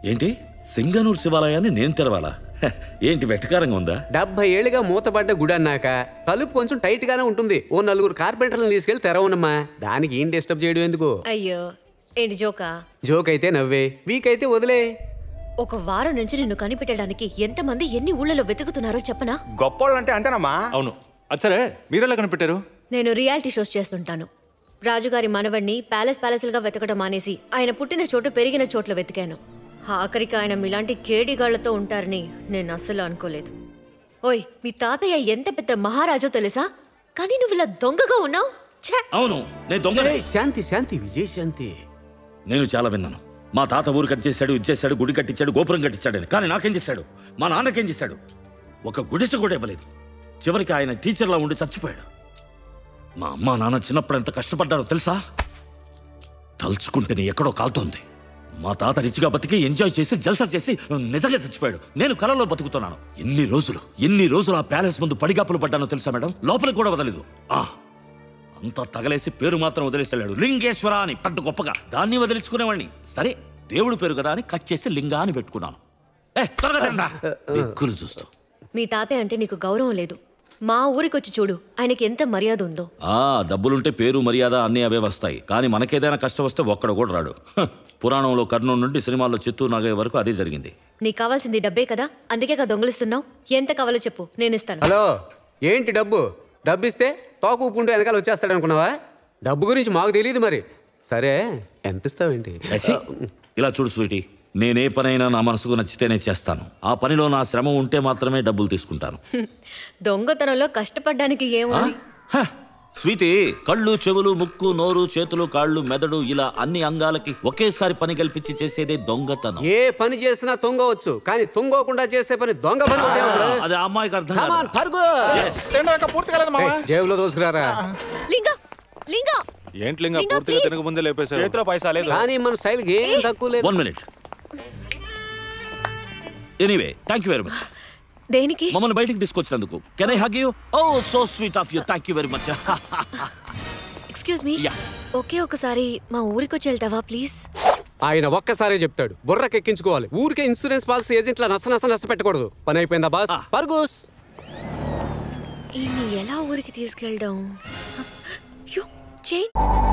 ఏంటి సింగనూరు శివాలయాన్ని నేను తెరవాలా హ, ఏంటి వెటకారంగా ఉందా డెబ్బై ఏళ్ళుగా మూతపడ్డ గుడి అన్నాక తలుపు కొంచెం టైట్ గానే ఉంటుంది ఓ నలుగురు కార్పెంటర్లను తీసుకెళ్లి తెరవనమ్మా దానికి ఏం డిస్టర్బ్ చేయడం ఎందుకు అయ్యో ఏంటి జోకా జోక్ అయితే నవ్వే వీక్ అయితే వదిలే ఒక వారం నుంచి నిన్ను కనిపెట్టడానికి ఎంతమంది ఎన్ని ఊళ్ళలో వెతుకుతున్నారో చెప్పనా గొప్పోళ్ళంటే అంతేనమ్మా అవును అది సరే మీరెలా కనిపెట్టారు నేను రియాలిటీ షోస్ చేస్తుంటాను రాజుగారి మనవణ్ణి ప్యాలెస్ ప్యాలెస్లుగా వెతకడం మానేసి ఆయన పుట్టిన చోటు పెరిగిన చోట్ల వెతికాను ఆఖరికి ఆయన మీలాంటి కేడిగాళ్లతో ఉంటారని నేను అస్సలు అనుకోలేదు ఓయ్ మీ తాతయ్య ఎంత పెద్ద మహారాజో తెలుసా కానీ నువ్వు ఇలా దొంగగా ఉన్నావు ఛే! అవును నేను దొంగ ఏయ్, శాంతి శాంతి విజయ్ శాంతి నేను చాలా విన్నాను మా తాత ఊరు కట్టేశాడు ఇచ్చేశాడు గుడి కట్టించాడు గోపురం కట్టించాడని కానీ నాకేం చేశాడు మా నాన్నకేం చేశాడు ఒక గుడిసె కూడా ఇవ్వలేదు చివరికి ఆయన టీచర్లా ఉండి చచ్చిపోయాడు మా అమ్మ నాన్న చిన్నప్పుడు ఎంత కష్టపడ్డారో తెలుసా తలుచుకుంటేనే ఎక్కడో కాలుతోంది మా తాత రిచిగా బతికి ఎంజాయ్ చేసి జల్సా చేసి నిజంగా చచ్చిపోయాడు నేను కలలో బతుకుతున్నాను ఎన్ని రోజులు ఎన్ని రోజులు ఆ ప్యాలెస్ ముందు పడిగాపులు పడ్డానో తెలుసా మేడం లోపలికి కూడా వదలేదు ఆ అంతా తగలేసి పేరు మాత్రం వదిలేసాడు లింగేశ్వర అని పెద్ద గొప్పగా దాన్ని వదిలించుకునేవాడిని సరే దేవుడు పేరు కదా అని కట్ చేసి లింగా అని పెట్టుకున్నాను ఏ త్వరగా తినరా. దిక్కులు చూస్తూ మీ తాతయ్య అంటే నీకు గౌరవం లేదు మా ఊరికొచ్చి చూడు ఆయనకి ఎంత మర్యాద ఉందో ఆ డబ్బులుంటే పేరు మర్యాద అన్నీ అవే వస్తాయి కానీ మనకేదైనా కష్టం వస్తే ఒక్కడ కూడా రాడు హ, పురాణంలో కర్నూలు నుండి సినిమాల్లో చిత్తూరు నాగయ్య వరకు అదే జరిగింది నీకు కావాల్సింది డబ్బే కదా అందుకే కదా దొంగలిస్తున్నావు ఎంత కావాలో చెప్పు నేను ఇస్తాను హలో ఏంటి డబ్బు డబ్బు ఇస్తే తోక ఊపుకుంటూ వెనకాల వచ్చేస్తాడు అనుకున్నావా డబ్బు గురించి మాకు తెలియదు మరి సరే ఎంత ఇస్తావేంటి ఛీ, ఇలా చూడు స్వీటీ నేనే పనైనా నా మనసుకు నచ్చితేనే చేస్తాను ఆ పనిలో నా శ్రమ ఉంటే మాత్రమే డబ్బులు తీసుకుంటాను దొంగతనంలో కష్టపడ్డానికి ఏముంది హ, స్వీటీ కళ్ళు చెవులు ముక్కు నోరు చేతులు కాళ్ళు మెదడు ఇలా అన్ని అంగాలకి ఒకేసారి పని కల్పించి చేసేదే దొంగతనం ఏ పని చేసినా తొంగవచ్చు కానీ తొంగకుండా చేసే పని దొంగ పని ఒకటే ఉంటుంది. అది ఆ అమ్మాయికి అర్థం Come on, కాదు. పరుగు. తినడం ఇంకా పూర్తి కాలేదు మావా ఏయ్, జేబులో దోసుకురారా లింగా లింగా ఏంటి లింగా లింగా, పూర్తిగా please. తినక ముందే లేపేశారు చేతిలో పైసా లేదు కానీ మన స్టైల్కి ఏం తక్కువ లేదు one minute anyway thank you very much దేనికి మమ్మల్ని బయటికి తీసుకొచ్చినందుకు can I hug you oh so sweet of you thank you very much excuse me Yeah. ఒకే ఒకసారి మా ఊరికొచ్చి వెళ్తావా ప్లీజ్ ఆయన ఒక్కసారే చెప్తాడు బుర్రకి ఎక్కించుకోవాలి ఊరికే ఇన్సూరెన్స్ పాలసీ ఏజెంట్ల నస నస నష్ట పెట్టకూడదు పని అయిపోయిందా బాస్ పర్గూస్ ఈయన్ని ఎలా ఊరికి తీసుకెళ్ళడం యో చైన్